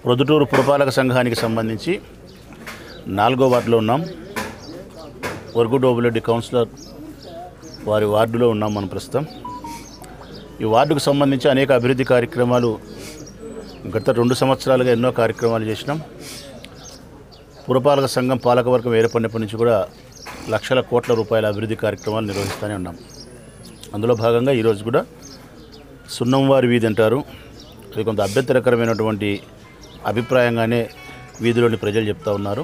ప్రొద్దుటూరు పురపాలక సంఘానికి సంబంధించి నాలుగో వార్డులో ఉన్నాం వరగుడోబులెడ్డి కౌన్సిలర్ వారి వార్డులో ఉన్నాం మనం ప్రస్తుతం ఈ వార్డుకు సంబంధించి అనేక అభివృద్ధి కార్యక్రమాలు గత రెండు సంవత్సరాలుగా ఎన్నో కార్యక్రమాలు చేసినాం పురపాలక సంఘం పాలకవర్గం ఏర్పడినప్పటి నుంచి కూడా లక్షల కోట్ల రూపాయల అభివృద్ధి కార్యక్రమాలు నిర్వహిస్తూనే ఉన్నాం అందులో భాగంగా ఈరోజు కూడా సున్నంవారి వీధి అంటారు అది కొంత అభ్యంతరకరమైనటువంటి అభిప్రాయంగానే వీధిలోని ప్రజలు చెప్తా ఉన్నారు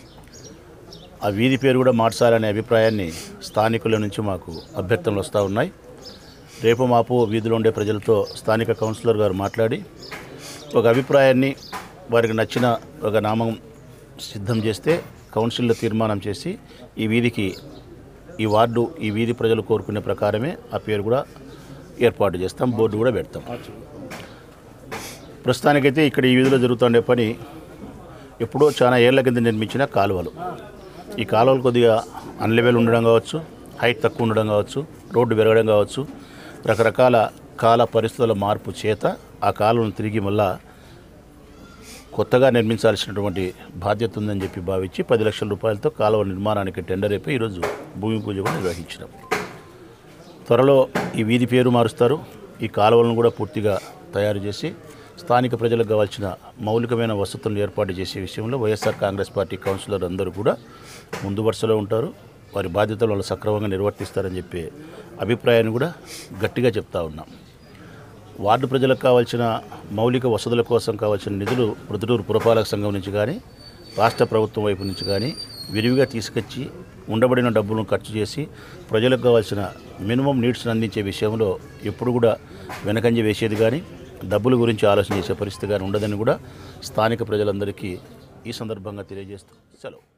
ఆ వీధి పేరు కూడా మార్చాలనే అభిప్రాయాన్ని స్థానికుల నుంచి మాకు అభ్యర్థనలు వస్తూ ఉన్నాయి రేపు మాపు వీధిలో ఉండే ప్రజలతో స్థానిక కౌన్సిలర్ గారు మాట్లాడి ఒక అభిప్రాయాన్ని వారికి నచ్చిన ఒక నామం సిద్ధం చేస్తే కౌన్సిల్లో తీర్మానం చేసి ఈ వీధికి ఈ వార్డు ఈ వీధి ప్రజలు కోరుకునే ప్రకారమే ఆ పేరు కూడా ఏర్పాటు చేస్తాం బోర్డు కూడా పెడతాం ప్రస్తుతానికైతే ఇక్కడ ఈ వీధిలో జరుగుతుండే పని ఎప్పుడో చాలా ఏళ్ల కింద నిర్మించిన కాలువలు ఈ కాలువలు కొద్దిగా అన్లెవెల్ ఉండడం కావచ్చు హైట్ తక్కువ ఉండడం కావచ్చు రోడ్డు పెరగడం కావచ్చు రకరకాల కాల పరిస్థితుల మార్పు చేత ఆ కాలువను తిరిగి మళ్ళా కొత్తగా నిర్మించాల్సినటువంటి బాధ్యత ఉందని చెప్పి భావించి పది లక్షల రూపాయలతో కాలువ నిర్మాణానికి టెండర్ అయిపోయి ఈరోజు భూమి పూజ కూడా నిర్వహించినాం త్వరలో ఈ వీధి పేరు మారుస్తారు ఈ కాలువలను కూడా పూర్తిగా తయారు చేసి స్థానిక ప్రజలకు కావాల్సిన మౌలికమైన వసతులను ఏర్పాటు చేసే విషయంలో వైఎస్ఆర్ కాంగ్రెస్ పార్టీ కౌన్సిలర్ అందరూ కూడా ముందు వరుసలో ఉంటారు వారి బాధ్యతలు వాళ్ళు సక్రమంగా నిర్వర్తిస్తారని చెప్పే అభిప్రాయాన్ని కూడా గట్టిగా చెప్తా ఉన్నాం వార్డు ప్రజలకు కావాల్సిన మౌలిక వసతుల కోసం కావాల్సిన నిధులు మృదుటూరు పురపాలక సంఘం నుంచి కానీ రాష్ట్ర ప్రభుత్వం వైపు నుంచి కానీ విరివిగా తీసుకొచ్చి ఉండబడిన డబ్బులను ఖర్చు చేసి ప్రజలకు కావాల్సిన మినిమం నీడ్స్ని అందించే విషయంలో ఎప్పుడు కూడా వెనకంజ వేసేది కానీ డబ్బుల గురించి ఆలోచన చేసే పరిస్థితి కానీ ఉండదని కూడా స్థానిక ప్రజలందరికీ ఈ సందర్భంగా తెలియజేస్తూ సెలవు